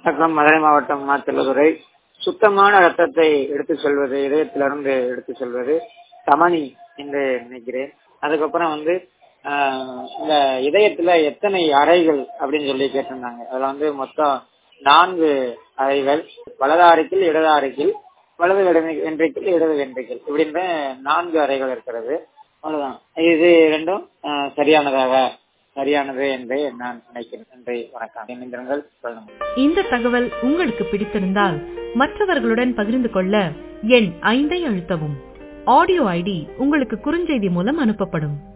வணக்கம் மதுரை மாவட்டம் மாத்தலதுறை சுத்தமான ரத்தத்தை எடுத்து செல்வது இதயத்திலிருந்து எடுத்து செல்வது தமனி என்று நினைக்கிறேன் அதுக்கப்புறம் வந்து ஆஹ், இந்த இதயத்துல எத்தனை அறைகள் அப்படின்னு சொல்லி கேட்டிருந்தாங்க அதுல வந்து மொத்தம் நான்கு அறைகள் வலது அறைக்கில் இடது அறைக்கில் வலது வெடை- வென்ட்ரிக்கில் இடது வென்ட்ரிக்கில் இப்படின்ற நான்கு அறைகள் இருக்கிறது அவ்வளவுதான் இது ரெண்டும் ஆஹ், சரியானதாக சரியானது என்று நான் நினைக்கிறேன் நன்றி வணக்கம் இணைந்திருங்கள் சொல்லுங்கள் இந்த தகவல் உங்களுக்கு பிடித்திருந்தால் மற்றவர்களுடன் பகிர்ந்து கொள்ள எண் ஐந்தை அழுத்தவும் ஆடியோ ஐடி உங்களுக்கு குறுஞ்செய்தி மூலம் அனுப்பப்படும்